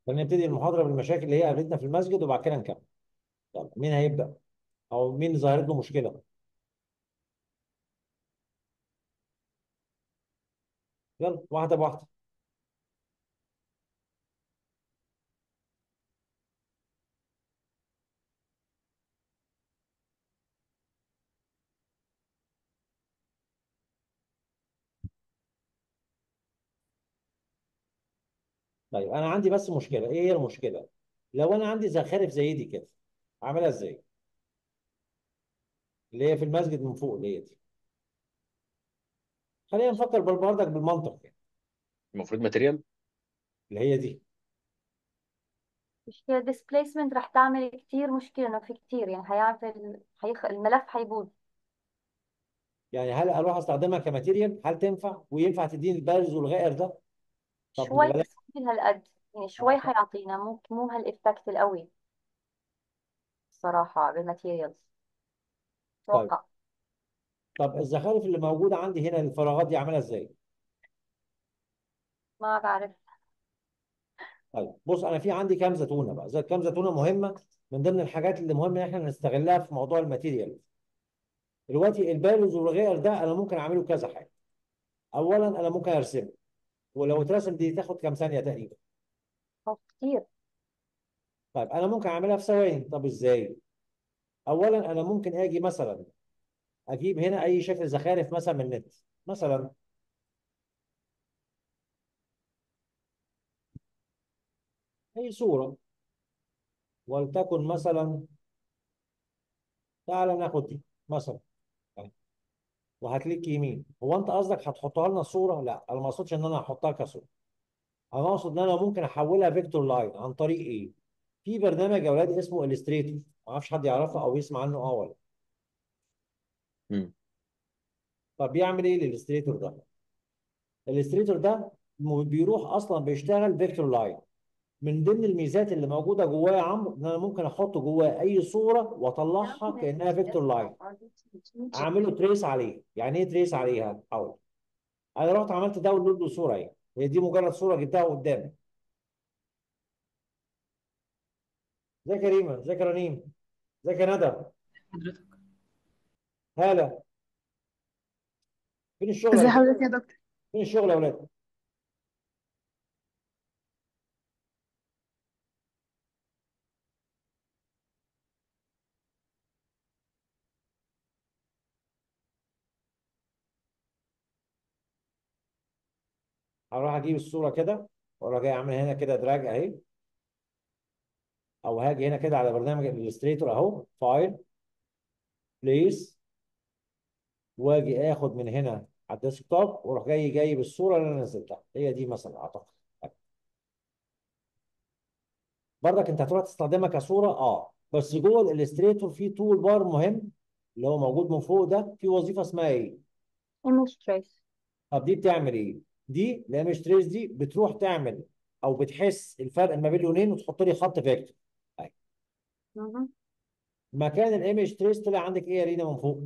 فنبتدي المحاضره بالمشاكل اللي هي قابلتنا في المسجد وبعد كده نكمل يلا مين هيبدا او مين ظاهرت له مشكله يلا واحده بواحده طيب انا عندي بس مشكله ايه هي المشكله لو انا عندي زخارف زي دي كده اعملها ازاي اللي هي في المسجد من فوق اللي هي دي خلينا نفكر برضك بالمنطق يعني المفروض ماتيريال اللي هي دي مش هي displacement رح تعمل كتير مشكلة انه في كتير يعني هيعمل هيخ... الملف هيبوظ يعني هل اروح استخدمها كماتيريال هل تنفع وينفع تديني البارز والغائر ده طب شوي بلاش بس ممكن هالقد يعني شوي حيعطينا مو مو هالإفكت القوي الصراحة بالماتيريالز طيب اتوقع طب الزخارف اللي موجوده عندي هنا الفراغات دي اعملها ازاي ما بعرف طيب بص انا في عندي كام زتونه بقى زي كام زتونه مهمه من ضمن الحاجات اللي مهم ان احنا نستغلها في موضوع الماتيريال دلوقتي البارز والغائر ده انا ممكن اعمله كذا حاجه اولا انا ممكن ارسمه ولو اترسم دي تاخد كام ثانيه تقريبا أو كتير طيب انا ممكن اعملها في ثواني طب ازاي اولا انا ممكن اجي مثلا اجيب هنا اي شكل زخارف مثلا من النت مثلا اي صوره ولتكن مثلا تعالى ناخد دي مثلا وهكليك يمين هو انت قصدك هتحطها لنا صوره لا انا ما اقصدش ان انا هحطها كصوره انا اقصد ان انا ممكن احولها فيكتور لاين عن طريق ايه في برنامج يا اولاد اسمه الستريتور ما اعرفش حد يعرفه او يسمع عنه اه ولا مم. طب بيعمل ايه الالستريتور ده الالستريتور ده م- بيروح اصلا بيشتغل فيكتور لاين من ضمن الميزات اللي موجوده جواه يا عمرو ان انا ممكن احط جواه اي صوره واطلعها كانها فيكتور لاين اعمله تريس عليه يعني ايه تريس عليها حاول انا رحت عملت داونلود لصوره اهي هي دي مجرد صوره جبتها قدامي ازيك يا ريما ازيك يا رنيم ازيك يا ندى حضرتك هاله فين الشغل يا ازي ولاد حضرتك يا دكتور فين الشغل يا ولاد هروح اجيب الصوره كده واروح جاي اعمل هنا كده دراج اهي او هاجي هنا كده على برنامج الالستريتور اهو فايل بليس واجي اخد من هنا على الديسكتوب واروح جاي جايب الصوره اللي انا نزلتها هي دي مثلا اعتقد برضك انت هتروح تستخدمها كصوره اه بس جوه الالستريتور في تول بار مهم اللي هو موجود من فوق ده في وظيفه اسمها ايه؟ image trace طب دي بتعمل ايه؟ دي الايمج تريس دي بتروح تعمل او بتحس الفرق ما بين لونين وتحط لي خط فيكتور أهي. مهم. مكان الايمج تريس طلع عندك ايه يا رينا من فوق؟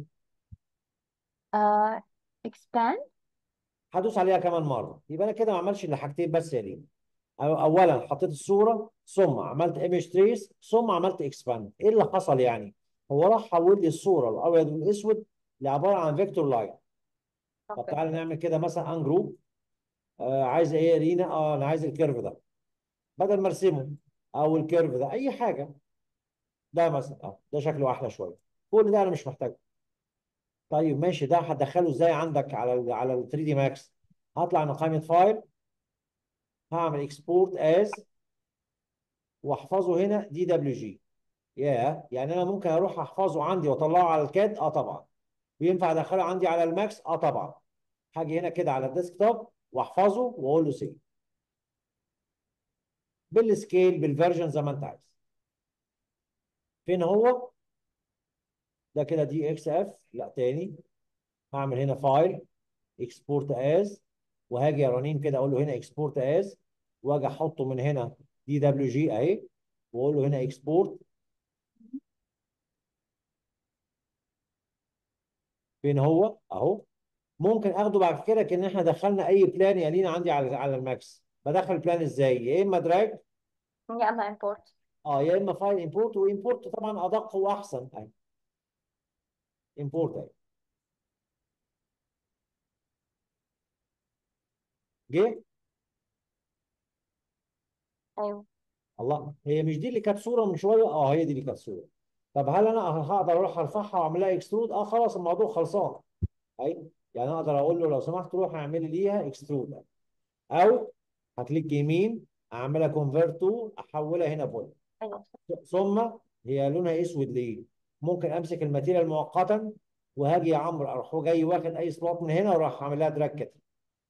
آه expand هدوس عليها كمان مره يبقى انا كده ما عملش الا حاجتين بس يا رينا أو- اولا حطيت الصوره ثم عملت ايمج تريس ثم عملت اكسباند ايه اللي حصل يعني؟ هو راح حول لي الصوره الابيض والاسود لعباره عن فيكتور لاين طب اوكي تعالى نعمل كده مثلا ان جروب آه عايز ايه يا رينا؟ اه انا عايز الكيرف ده بدل ما ارسمه او الكيرف ده اي حاجه ده مثلا اه ده شكله احلى شويه كل ده انا مش محتاجه طيب ماشي ده هتدخله ازاي عندك على ال على ال 3 دي ماكس هطلع من قائمه فايل هعمل اكسبورت از واحفظه هنا دي دبليو جي يا يعني انا ممكن اروح احفظه عندي واطلعه على الكاد اه طبعا وينفع ادخله عندي على الماكس اه طبعا هاجي هنا كده على الديسكتوب واحفظه واقول له سيف بالسكيل بالفيرجن زي ما انت عايز فين هو ده كده دي اكس اف لا تاني هعمل هنا فايل اكسبورت از وهاجي يا رنين كده اقول له هنا اكسبورت از واجي احطه من هنا دي دبليو جي اهي واقول له هنا اكسبورت فين هو اهو ممكن اخده بعد كده كان احنا دخلنا اي بلان يا لينا عندي على على الماكس بدخل البلان ازاي يا اما دراج يا اما امبورت اه يا اما فايل امبورت وامبورت طبعا ادق واحسن اهي امبورت اهي جه ايوه الله هي مش دي اللي كانت صوره من شويه اه هي دي اللي كانت صوره طب هل انا هقدر اروح ارفعها واعمل لها اكسترود اه خلاص الموضوع خلصان اي يعني اقدر اقول له لو سمحت روح اعمل لي ليها اكسترود او هكليك يمين اعملها كونفرت تو احولها هنا بوينت ايوه ثم هي لونها اسود ليه ممكن امسك الماتيريال مؤقتا وهاجي يا عمرو اروح جاي واخد اي سلوت من هنا واروح اعمل لها دراج كده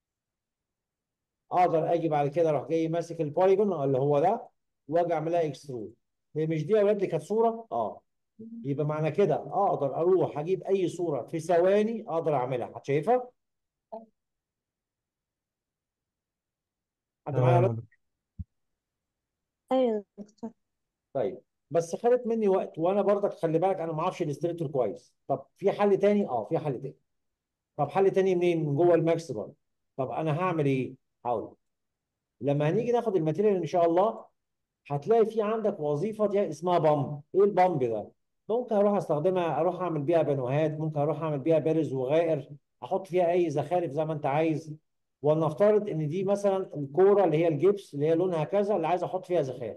اقدر اجي بعد كده اروح جاي ماسك البوليجون اللي هو ده واجي اعملها اكسترود هي مش دي يا اولاد اللي كانت صوره اه يبقى معنى كده اقدر اروح اجيب اي صوره في ثواني اقدر اعملها حد شايفها حد معايا يا تمام ولاد؟ يا دكتور ايوه يا دكتور طيب بس خدت مني وقت وانا برضك خلي بالك انا ما اعرفش الاستريتور كويس طب في حل تاني اه في حل تاني طب حل تاني منين من جوه الماكس برضه طب انا هعمل ايه هقول لما هنيجي ناخد الماتيريال ان شاء الله هتلاقي في عندك وظيفه دي اسمها بامب ايه البامب ده ممكن اروح استخدمها اروح اعمل بيها بنوهات ممكن اروح اعمل بيها بارز وغائر احط فيها اي زخارف زي ما انت عايز ولنفترض ان دي مثلا الكوره اللي هي الجبس اللي هي لونها كذا اللي عايز احط فيها زخارف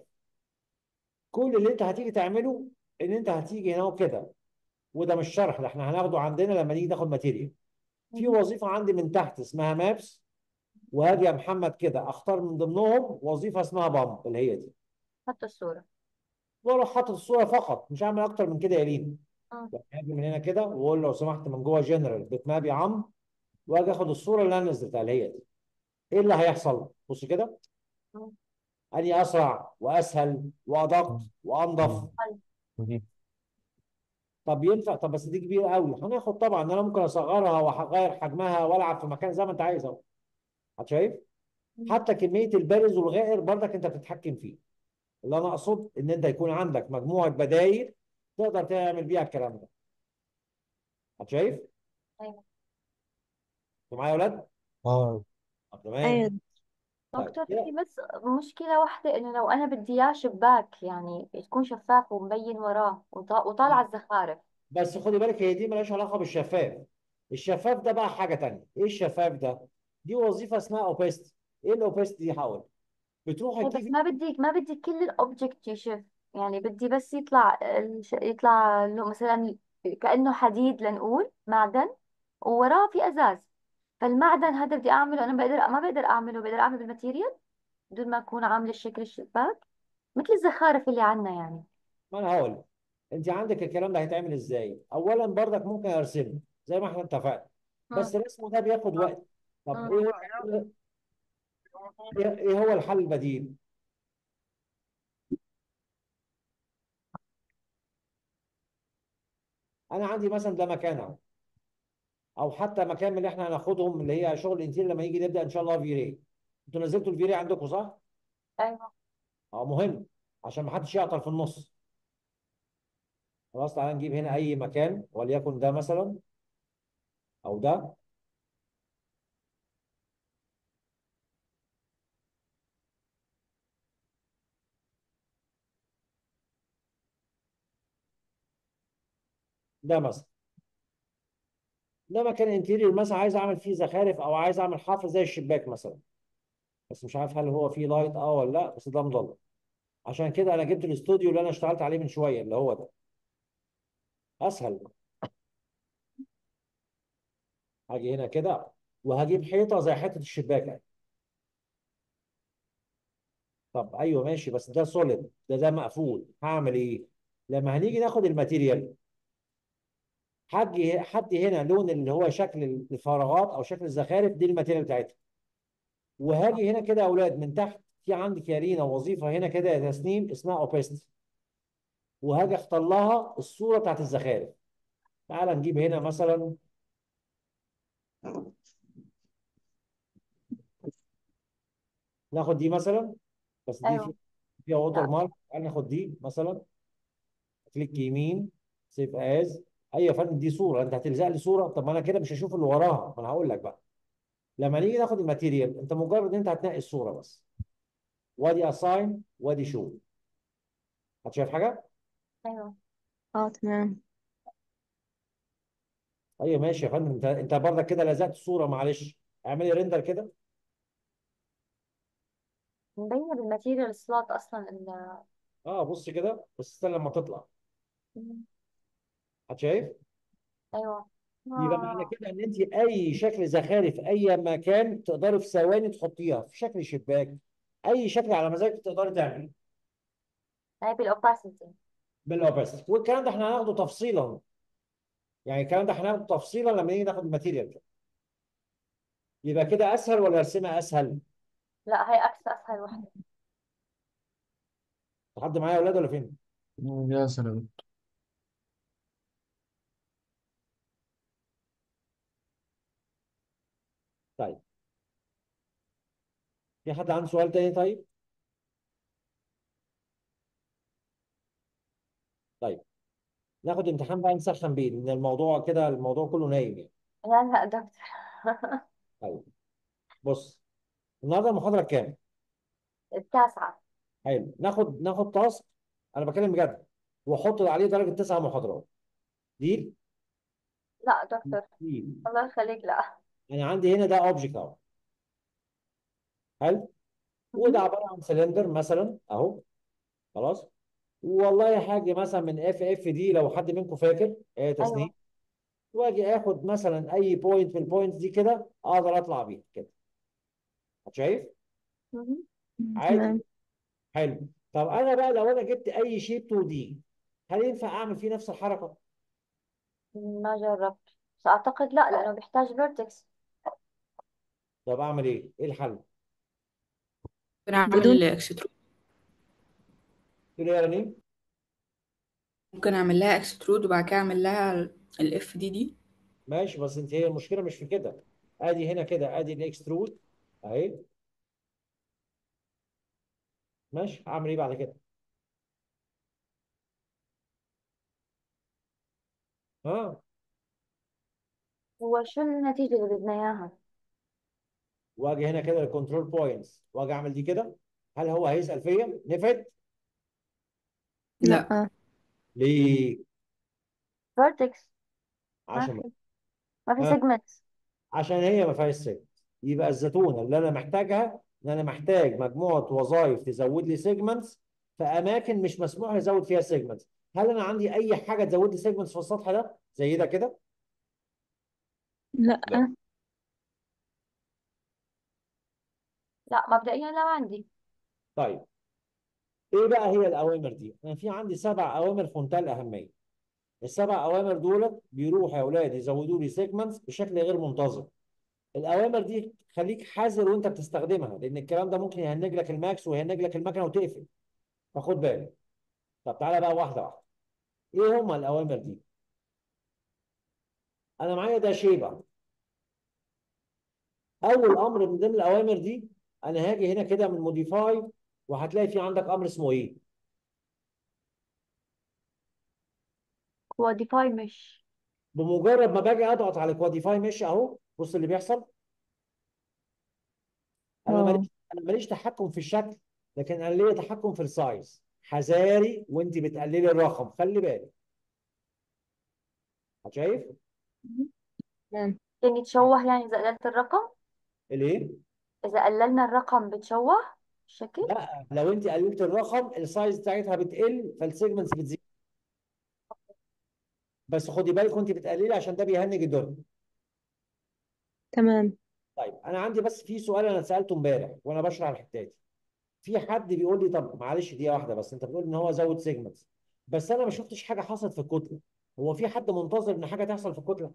كل اللي انت هتيجي تعمله ان انت هتيجي هنا كده وده مش شرح ده احنا هناخده عندنا لما نيجي ناخد ماتيريال في وظيفه عندي من تحت اسمها مابس وهاجي يا محمد كده اختار من ضمنهم وظيفه اسمها بامب اللي هي دي حط الصورة واروح حاطط الصوره فقط مش هعمل اكتر من كده يا لين اه هاجي من هنا كده واقول لو سمحت من جوه جنرال بتماب يا عم واجي اخد الصوره اللي انا نزلتها اللي هي دي ايه اللي هيحصل بص كده مم. اني اسرع واسهل وادق وانضف دي طب ينفع طب بس دي كبيره قوي هناخد طبعا انا ممكن اصغرها واغير حجمها والعب في مكان زي ما انت عايز اهو هت شايف حتى كميه البارز والغائر برضك انت بتتحكم فيه اللي انا اقصد ان انت يكون عندك مجموعه بدايل تقدر تعمل بيها الكلام ده هت شايف ايوه انتوا معايا يا اولاد اه طب تمام ايوه طيب دكتور كده في بس مشكلة واحدة إنه لو أنا بدي إياه شباك يعني تكون شفاف ومبين وراه وطا- وطالعة الزخارف بس خدي بالك هي دي مالهاش علاقه بالشفاف الشفاف ده بقى حاجه تانية ايه الشفاف ده دي وظيفه اسمها اوبست ايه الاوبست دي حاول بتروح إيه بس تجيب ما بدي ما بدي كل الأوبجكت يشف يعني بدي بس يطلع الش- يطلع له مثلا كأنه حديد لنقول معدن ووراه في أزاز فالمعدن هذا بدي أعمله أنا بقدر ما بقدر أعمله بقدر أعمله بالماتيريال بدون ما أكون عاملة الشكل الشباك مثل الزخارف اللي عنا يعني ما انا هقول لك. انت عندك الكلام ده هيتعمل ازاي اولا برضك ممكن ارسمه زي ما احنا اتفقنا بس رسمه ده بياخد وقت طب مم. ايه هو ايه إيه هو الحل البديل انا عندي مثلا ده مكان اهو او حتى مكان من اللي احنا هناخدهم اللي هي شغل انتير لما يجي نبدا ان شاء الله فيري انتوا نزلتوا الفيري عندكم صح؟ أيوه اه مهم عشان ما حدش يعطل في النص خلاص تعالى نجيب هنا اي مكان وليكن ده مثلا او ده ده مثلا ده مكان انتيريور مثلا عايز اعمل فيه زخارف او عايز اعمل حفر زي الشباك مثلا بس مش عارف هل هو فيه لايت اه ولا لا بس ده مضلم عشان كده انا جبت الاستوديو اللي انا اشتغلت عليه من شويه اللي هو ده اسهل هاجي هنا كده وهجيب حيطه زي حته الشباك اهي. طب ايوه ماشي بس ده سوليد ده ده مقفول هعمل ايه لما هنيجي ناخد الماتيريال حد حد هنا لون اللي هو شكل الفراغات او شكل الزخارف دي الماتيريال بتاعتها وهاجي هنا كده يا اولاد من تحت في عندك يا رينا وظيفه هنا كده يا تسنيم اسمها اوبيست وهاجي اختار لها الصوره بتاعت الزخارف تعال نجيب هنا مثلا ناخد دي مثلا بس دي أيوه في- فيها ووتر لا مارك تعال ناخد دي مثلا كليك يمين سيف از ايوه يا فندم دي صوره انت هتلزق لي صوره طب ما انا كده مش هشوف اللي وراها ما انا هقول لك بقى لما نيجي ناخد الماتيريال انت مجرد ان انت هتنقي الصوره بس وادي اساين وادي شو حد شايف حاجه ايوه اه تمام ايوه ماشي يا فندم انت انت برضك كده لزقت الصوره معلش اعملي ريندر كده مبينة بالماتيريال سلوت اصلا ال اه بص كده بس استنى لما تطلع حد شايف ايوه يبقى معنى آه. كده ان انت اي شكل زخارف في اي مكان تقدري في ثواني تحطيها في شكل شباك اي شكل على مزاجك تقدري تعمليه هاي بالاوباسيتي بالاوباسيتي والكلام ده احنا هناخده تفصيلا يعني الكلام ده هناخده تفصيلا لما نيجي ناخد الماتيريال يبقى كده اسهل ولا ارسمها اسهل؟ لا هاي اكس اسهل وحده حد معايا اولاد ولا فين؟ يا سلام طيب في حد عنده سؤال تاني طيب؟ طيب ناخد امتحان بقى نسخن بيه لان الموضوع كده الموضوع كله نايم يعني لا لا دكتور طيب بص النهارده المحاضره كام؟ التاسعة حلو ناخد ناخد تاسك انا بتكلم بجد واحط عليه درجه تسع محاضرات دي لا دكتور دي الله يخليك لا انا عندي هنا ده اوبجكت اهو حلو وده عباره عن سلندر مثلا اهو خلاص والله حاجه مثلا من اف اف دي لو حد منكم فاكر آه تسنيم ايوه واجي اخد مثلا اي بوينت من البوينتس دي كده اقدر اطلع بيها كده شايف مهم. عادي تمام حلو طب انا بقى لو انا جبت اي شيب 2 دي هل ينفع اعمل فيه نفس الحركه ما جربت بس اعتقد لا لانه بيحتاج فيرتكس طب اعمل ايه ايه الحل ممكن بدون اعمل اكسترود تقول لي يعني ممكن اعمل لها اكسترود وبعد كده اعمل لها الاف دي دي ماشي بس انت هي المشكله مش في كده ادي هنا كده ادي الاكسترود اهي ماشي هعمل ايه بعد كده ها هو شو النتيجة اللي بدنا اياها واجي هنا كده الكنترول بوينتس واجي اعمل دي كده هل هو هيسال فيا نفد لا لا ليه فيرتكس ما عشان في ما في ها سيجمنت عشان هي ما فيهاش سيجمنت يبقى الزتونه اللي انا محتاجها ان انا محتاج مجموعه وظائف تزود لي سيجمنتس في اماكن مش مسموح ازود فيها سيجمنتس هل انا عندي اي حاجه تزود لي سيجمنتس في السطح ده زي ده كده لا لا لا مبدئيا لا ما عندي طيب ايه بقى هي الاوامر دي انا في عندي سبع اوامر في منتهى الاهميه السبع اوامر دول بيروحوا يا اولاد يزودوا لي سيجمنتس بشكل غير منتظم الاوامر دي خليك حذر وانت بتستخدمها لان الكلام ده ممكن يهنج لك الماكس ويهنج لك المكنه وتقفل فخد بالك طب تعالى بقى واحده واحده ايه هما الاوامر دي انا معايا ده شيبه اول امر من ضمن الاوامر دي انا هاجي هنا كده من موديفاي وهتلاقي في عندك امر اسمه ايه كواديفاي مش بمجرد ما باجي اضغط على كواديفاي مش اهو بص اللي بيحصل انا اه ماليش انا ماليش تحكم في الشكل لكن انا ليا تحكم في السايز حذاري وانت بتقللي الرقم خلي بالك شايف تمام يعني تشوه يعني اذا قللت الرقم الايه اذا قللنا الرقم بتشوه الشكل لا لو انت قللت الرقم السايز بتاعتها بتقل فالسيجمنتس بتزيد بس خدي بالك وانت بتقللي عشان ده بيهنج الدنيا تمام طيب انا عندي بس في سؤال انا سالته امبارح وانا بشرح الحته دي في حد بيقول لي طب معلش دقيقه واحده بس انت بتقول ان هو زود سيجمنتس بس انا ما شفتش حاجه حصلت في الكتله هو في حد منتظر ان حاجه تحصل في الكتله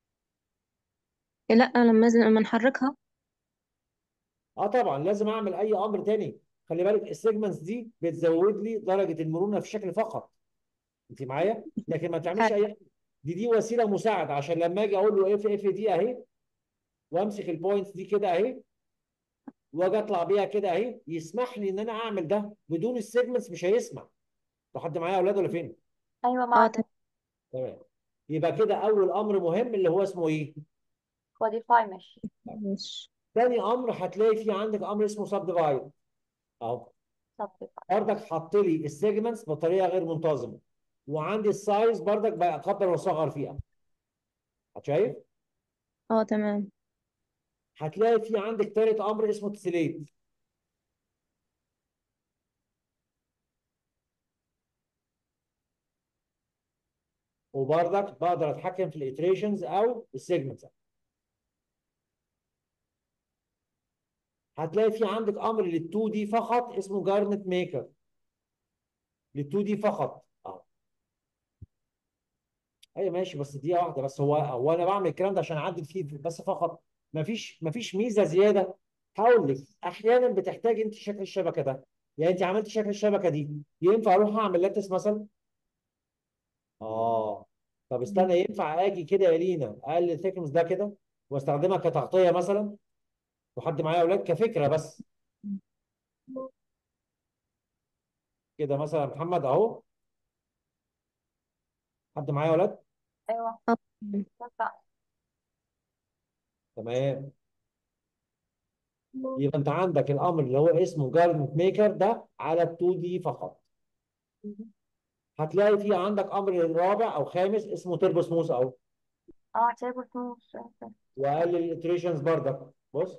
لا لما لما نحركها اه طبعا لازم اعمل اي امر تاني خلي بالك السيجمنتس دي بتزود لي درجه المرونه في الشكل فقط انت معايا لكن ما تعملش حاجة. اي دي دي وسيله مساعده عشان لما اجي اقول له اف اف دي اهي وامسك البوينتس دي كده اهي واجي اطلع بيها كده اهي يسمح لي ان انا اعمل ده بدون السيجمنتس مش هيسمع لو حد معايا اولاد ولا فين ايوه اه معنا تمام تمام يبقى كده اول امر مهم اللي هو اسمه ايه كواديفاي مش ماشي تاني امر هتلاقي في عندك امر اسمه سب ديفايد اهو صفي بردك حط لي السيجمنتس بطريقه غير منتظمه وعندي السايز بردك بقى اكبر واصغر فيها شايف اه تمام هتلاقي في عندك ثالث امر اسمه تسليت وبرضك بقدر اتحكم في الاتريشنز او السيجمنتس هتلاقي في عندك امر لل2 دي فقط اسمه جارنت ميكر لل2 دي فقط اهو ايوه ماشي بس دقيقه واحده بس هو هو انا بعمل الكلام ده عشان اعدل فيه بس فقط مفيش مفيش ميزه زياده هقول لك احيانا بتحتاج انت شكل الشبكه ده يعني انت عملت شكل الشبكه دي ينفع اروح اعمل لاتس مثلا اه طب استنى ينفع اجي كده يا لينا اقلل الثيكنس ده كده واستخدمها كتغطيه مثلا وحد معايا اولاد كفكره بس كده مثلا محمد اهو حد معايا اولاد ايوه اه ينفع تمام يبقى انت عندك الامر اللي هو اسمه جارمنت ميكر ده على ال 2 دي فقط هتلاقي في عندك امر رابع او خامس اسمه تربو سموث اهو اه تيبل سموث واقلل الاتريشنز بردك بص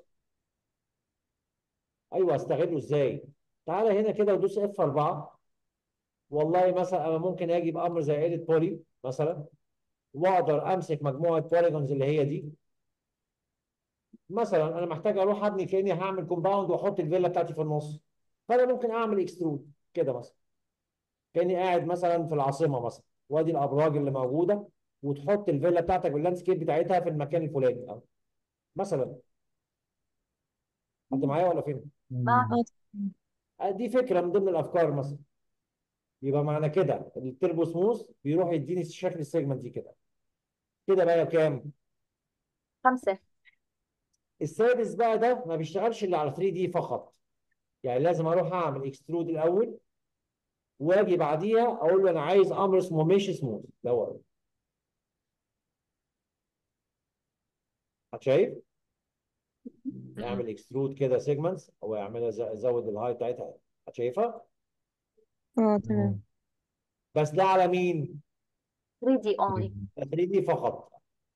ايوه استغله ازاي تعالى هنا كده ودوس اف 4 والله مثلا انا ممكن اجي بامر زي ايديت بولي مثلا واقدر امسك مجموعه بوليجونز اللي هي دي مثلا انا محتاج اروح ابني كاني هعمل كومباوند واحط الفيلا بتاعتي في النص فانا ممكن اعمل اكسترود كده مثلا كاني قاعد مثلا في العاصمه مثلا وادي الابراج اللي موجوده وتحط الفيلا بتاعتك باللاندسكيب بتاعتها في المكان الفلاني أهو. مثلا حد معايا ولا فين؟ معك اه آه، دي فكره من ضمن الافكار مثلا يبقى معنى كده التربو سموث بيروح يديني شكل السيجمنت دي كده كده بقى كام؟ خمسة السادس بقى ده ما بيشتغلش الا على 3 دي فقط يعني لازم اروح اعمل اكسترود الاول واجي بعديها اقول له انا عايز امر اسمه ميش سموث ده هو شايف يعمل اكسترود كده سيجمنتس او يعملها ز- يزود الهاي بتاعتها شايفها اه تمام بس ده على مين 3D only 3 دي فقط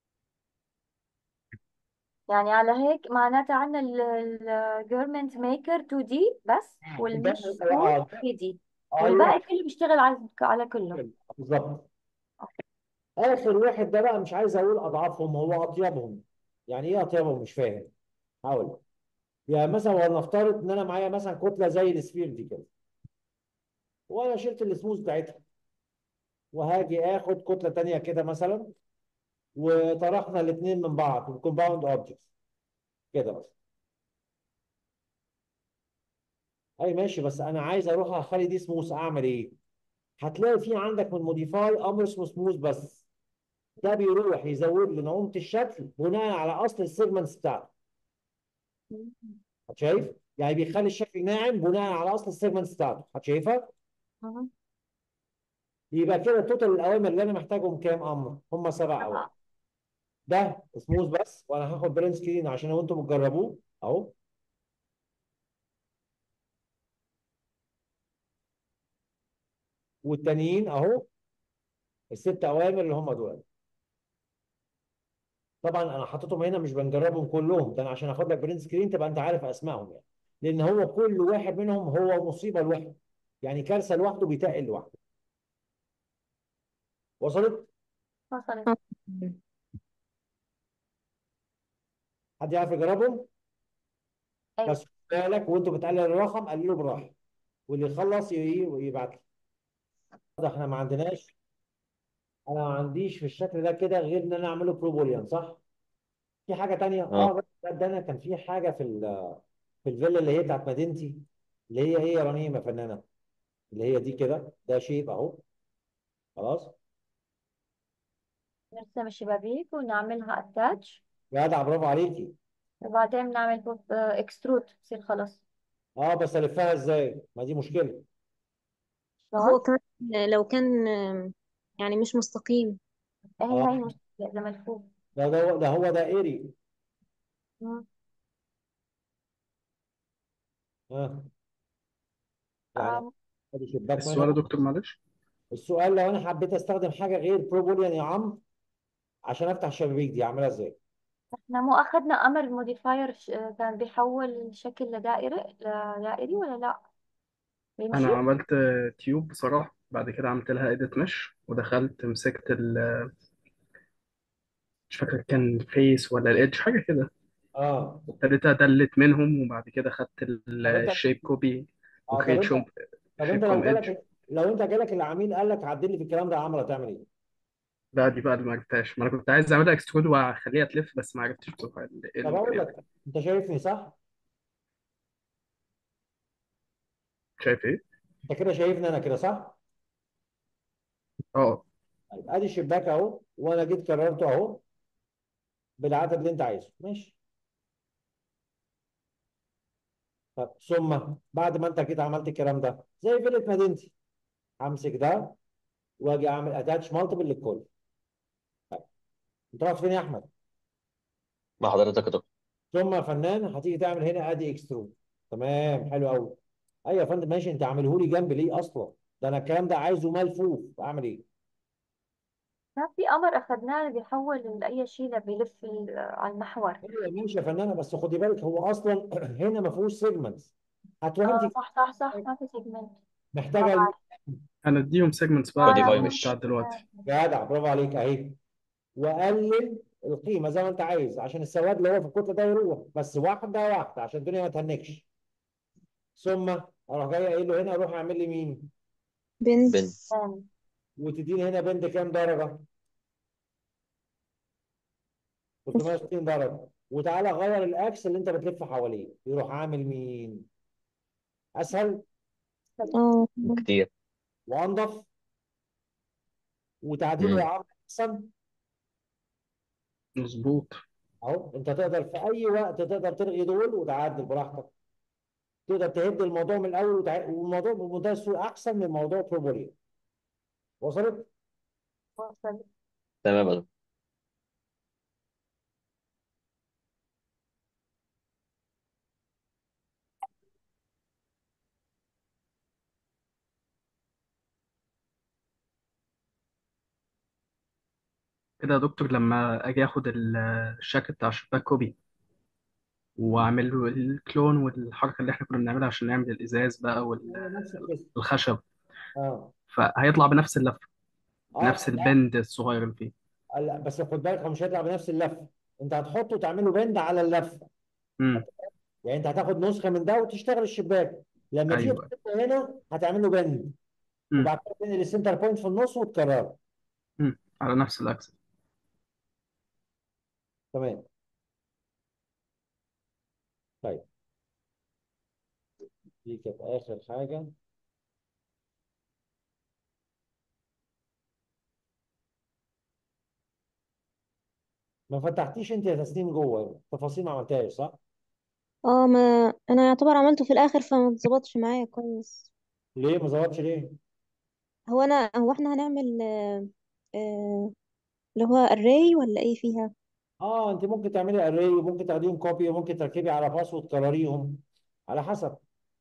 يعني على هيك معناتها عنا الجيرمنت ميكر 2D بس والمش ده- سموث آه، 3D ايوه والباقي كله بيشتغل على على كله بالظبط اخر واحد ده بقى مش عايز اقول اضعافهم هو اطيبهم يعني ايه اطيبهم مش فاهم هقول يعني مثلا ولنفترض ان انا معايا مثلا كتله زي السفير دي كده وانا شلت السموث بتاعتها وهاجي اخد كتله تانيه كده مثلا وطرحنا الاثنين من بعض الكومباوند اوبجكتس كده بس اي ماشي بس انا عايز اروح اخلي دي سموث اعمل ايه هتلاقي في عندك من موديفاي امر اسمه سموث بس ده بيروح يزود لي نعومه الشكل بناء على اصل السيجمنتس بتاعته شايف يعني بيخلي الشكل ناعم بناء على اصل السيجمنتس بتاعته هتشايفها مهم. يبقى كده توتال الاوامر اللي انا محتاجهم كام امر هم سبع اوامر سبعة ده سموث بس وانا هاخد برنت سكرين عشان لو انتم بتجربوه اهو والتانيين اهو الست اوامر اللي هم دول طبعا انا حاططهم هنا مش بنجربهم كلهم ده انا عشان اخد لك برنت سكرين تبقى انت عارف اسمائهم يعني لان هو كل واحد منهم هو مصيبه لوحده يعني كارثه لوحده بيتقل لوحده وصلت وصلت اه حد يعرف يجربهم أيوة بس خد بالك وانتوا بتقلل الرقم قللوا بالراحه واللي يخلص ي- يبعت لي ده احنا ما عندناش انا ما عنديش في الشكل ده كده غير ان انا اعمله بروبوليان صح في حاجه تانية اه اه بس ده ده انا كان في حاجه في ال- في الفيلا اللي هي بتاعت مدينتي اللي هي ايه يا رنيم يا فنانه اللي هي دي كده ده شيب اهو خلاص نرسم الشبابيك ونعملها اتاتش يا جدع برافو عليكي وبعدين نعمل اكسترود تصير خلص اه بس الفها ازاي ما دي مشكله هو شلون؟ كمان لو كان آم، يعني مش مستقيم هي هي اه المشكلة إذا ملفوف ده ده ده هو دائري مم. اه يعني آه ادي شباك السؤال يا مثلا دكتور معلش السؤال لو انا حبيت استخدم حاجه غير بروبوليان يا عم عشان افتح الشبابيك دي اعملها ازاي؟ احنا مو اخذنا امر الموديفاير كان بيحول الشكل لدائري لدائري ولا لا بيمشي انا عملت تيوب بصراحه بعد كده عملت لها ايديت مش ودخلت مسكت ال مش فاكر كان فيس ولا الايدج حاجه كده اه ابتديت ادلت منهم وبعد كده خدت طب انت الشيب كوبي اه طب وكريت انت شوب طب شيب انت لو فروم ايدج جالك لو انت جالك العميل قال لك عدل لي في الكلام ده يا عمرو هتعمل ايه؟ لا دي بقى اللي ما عرفتهاش ما انا كنت عايز اعملها اكسترود واخليها تلف بس ما عرفتش بصراحه ال- طب اقول ال- لك انت شايفني صح؟ شايف ايه؟ انت كده شايفني انا كده صح؟ اه طيب ادي الشباك اهو وانا جيت كررته اهو بالعدد اللي انت عايزه ماشي طب ثم بعد ما انت كده عملت الكلام ده زي فيلة مدينتي همسك ده واجي اعمل اتاتش مالتيبل للكل انت رحت فين يا احمد؟ مع حضرتك يا دكتور ثم يا فنان هتيجي تعمل هنا ادي اكسترود تمام حلو قوي ايوه يا فندم ماشي انت عامله لي جنب ليه اصلا؟ ده انا الكلام ده عايزه ملفوف اعمل ايه؟ ما في امر اخذناه بيحول اي شيء بيلف ال- على المحور ايوه ماشي يا فنانه بس خدي بالك هو اصلا هنا ما فيهوش سيجمنتس هتروح اه انت صح صح صح ما في سيجمنت محتاجه برافو ال- عليك انا اديهم سيجمنتس بقى موديفاي اللي مش بتاع دلوقتي جدع برافو عليك اهي وقلل القيمه زي ما انت عايز عشان السواد اللي هو في الكتله ده يروح بس واحده واحده عشان الدنيا ما تهنكش ثم اروح جاي قايل له هنا روح اعمل لي مين بنت بن تمام. وتديني هنا بند كام درجه 360 درجه وتعالى غير الاكس اللي انت بتلف حواليه يروح عامل مين اسهل اه كتير وانضف وتعديله مم. يا عم احسن مظبوط اهو انت تقدر في اي وقت تقدر تلغي دول وتعدل براحتك تقدر تهد الموضوع من الاول وتع... والموضوع بمنتهى السهوله احسن من موضوع بروبولي وصلت وصل. تمام يا دكتور كده يا دكتور لما اجي اخد ال- الشكل بتاع الشباك كوبي واعمل له الكلون والحركه اللي احنا كنا بنعملها عشان نعمل الازاز بقى هو نفس القصه والخشب اه فهيطلع بنفس اللفه نفس اه لا البند الصغير اللي فيه لا بس خد بالك هو مش هيطلع بنفس اللفه انت هتحطه وتعمل له بند على اللفه امم يعني انت هتاخد نسخه من ده وتشتغل الشباك لما تيجي ايوه تحطه هنا هتعمل له بند امم وبعد كده تنقل السنتر بوينت في النص وتكرره امم على نفس الاكسس تمام طيب دي كانت اخر حاجه ما فتحتيش انت يا تسنيم جوه تفاصيل ما عملتهاش صح؟ اه ما انا يعتبر عملته في الاخر فما اتظبطش معايا كويس ليه ما ظبطش ليه؟ هو انا هو احنا هنعمل آه، آه، اللي هو array ولا ايه فيها اه انت ممكن تعملي اري وممكن تاخديهم كوبي وممكن تركبي على باص وتكرريهم على حسب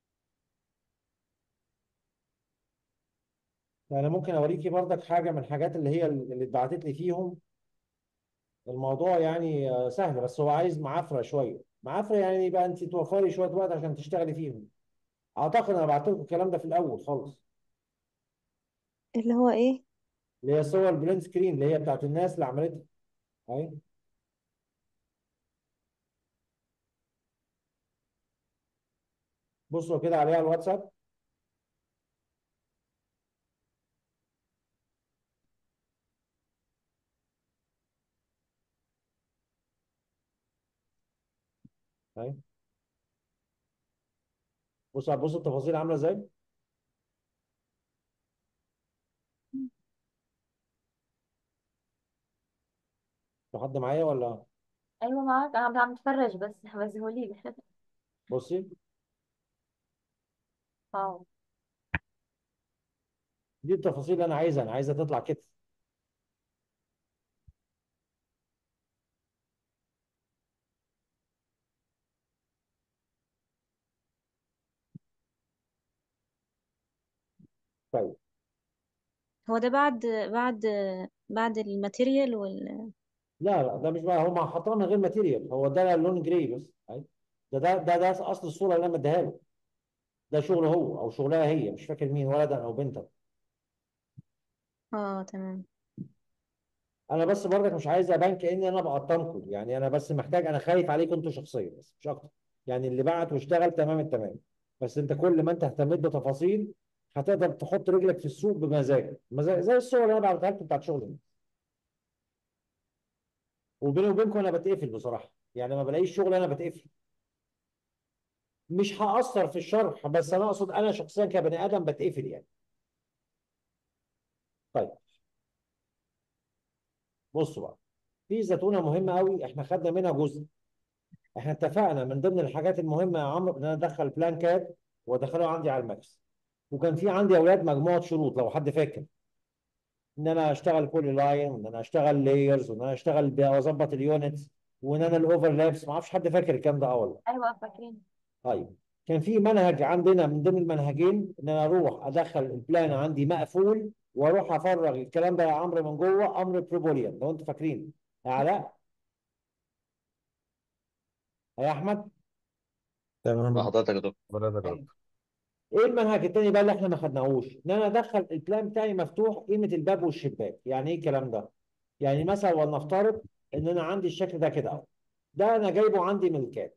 يعني ممكن اوريكي برضك حاجه من الحاجات اللي هي اللي اتبعتت لي فيهم الموضوع يعني آه، سهل بس هو عايز معافره شويه معافره يعني يبقى انت توفري شويه وقت عشان تشتغلي فيهم اعتقد انا بعت لكم الكلام ده في الاول خالص اللي هو ايه اللي هي صور البلين سكرين اللي هي بتاعت الناس اللي عملتها اهي بصوا كده عليها الواتساب اهي بصوا بصوا التفاصيل عامله ازاي في حد معايا ولا ايوه معك انا عم عم اتفرج بس مذهولين بصي واو دي التفاصيل اللي انا عايزها انا عايزها تطلع كده طيب هو ده بعد بعد بعد الماتيريال وال لا لا ده مش بقى هم حاطينها من غير ماتيريال هو ده لون جراي بس أهي. ده ده ده ده اصل الصوره اللي انا مديها له ده شغله هو او شغلها هي مش فاكر مين ولدا او بنتا اه تمام انا بس برضك مش عايز ابان كاني انا بقطمكم يعني انا بس محتاج انا خايف عليكم انتوا شخصيا بس مش اكتر يعني اللي بعت واشتغل تمام التمام بس انت كل ما انت اهتميت بتفاصيل هتقدر تحط رجلك في السوق بمزاجك مزاج زي الصور اللي انا بعتها لكم بتاعت شغلي وبيني وبينكم انا بتقفل بصراحه يعني ما بلاقيش شغل انا بتقفل مش هأثر في الشرح بس انا اقصد انا شخصيا كبني ادم بتقفل يعني طيب بصوا بقى في زتونه مهمه قوي احنا خدنا منها جزء احنا اتفقنا من ضمن الحاجات المهمه يا عمرو ان انا ادخل بلان كاد وادخله عندي على الماكس وكان في عندي يا اولاد مجموعه شروط لو حد فاكر ان انا اشتغل بولي لاين وان انا اشتغل لايرز وان انا اشتغل ب- واظبط اليونتس وان انا الاوفرلابس ما اعرفش حد فاكر الكلام ده اه ولا ايوه فاكرين طيب كان في منهج عندنا من ضمن المنهجين ان انا اروح ادخل البلان عندي مقفول واروح افرغ الكلام ده يا عمرو من جوه امر بريبوليان لو انتوا فاكرين يا علاء يا احمد تمام مع حضرتك يا دكتور حضرتك يا دكتور ايه المنهج التاني بقى اللي احنا ما خدناهوش ان انا ادخل البلان بتاعي مفتوح قيمه الباب والشباك يعني ايه الكلام ده يعني مثلا ولنفترض ان انا عندي الشكل ده كده اهو ده انا جايبه عندي من الكاد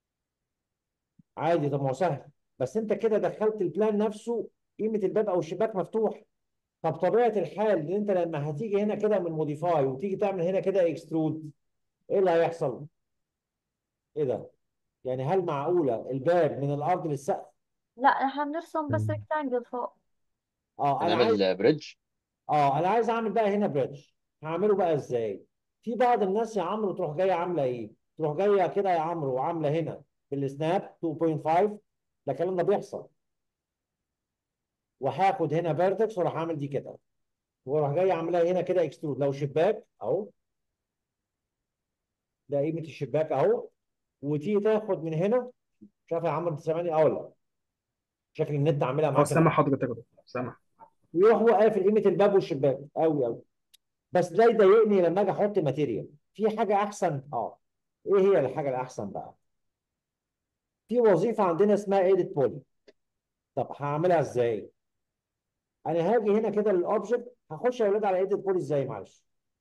عادي طب ما هو سهل بس انت كده دخلت البلان نفسه قيمه الباب او الشباك مفتوح طب طبيعه الحال ان انت لما هتيجي هنا كده من موديفاي وتيجي تعمل هنا كده اكسترود ايه اللي هيحصل؟ ايه ده؟ يعني هل معقوله الباب من الارض للسقف؟ لا نحن بنرسم بس ريكتانجل فوق اه انا عايز هنعمل بريدج اه انا عايز اعمل بقى هنا بريدج هعمله بقى ازاي في بعض الناس يا عمرو تروح جايه عامله ايه تروح جايه كده يا عمرو وعامله هنا بالسناب 2.5 ده الكلام ده بيحصل وهاخد هنا فيرتكس واروح اعمل دي كده واروح جاي عاملها هنا كده اكسترود لو شباك اهو ده قيمه الشباك اهو وتيجي تاخد من هنا مش عارف يا عمرو انت سامعني اه ولا لا؟ شكل النت عاملها اه معاك سامع حضرتك يا دكتور سامع ويروح هو قافل قيمه الباب والشباك قوي قوي بس ده يضايقني لما اجي احط ماتيريال في حاجه احسن اه ايه هي الحاجه الاحسن بقى في وظيفه عندنا اسمها ايديت بولي طب هعملها ازاي انا هاجي هنا كده للاوبجكت هخش يا اولاد على ايديت بولي ازاي معلش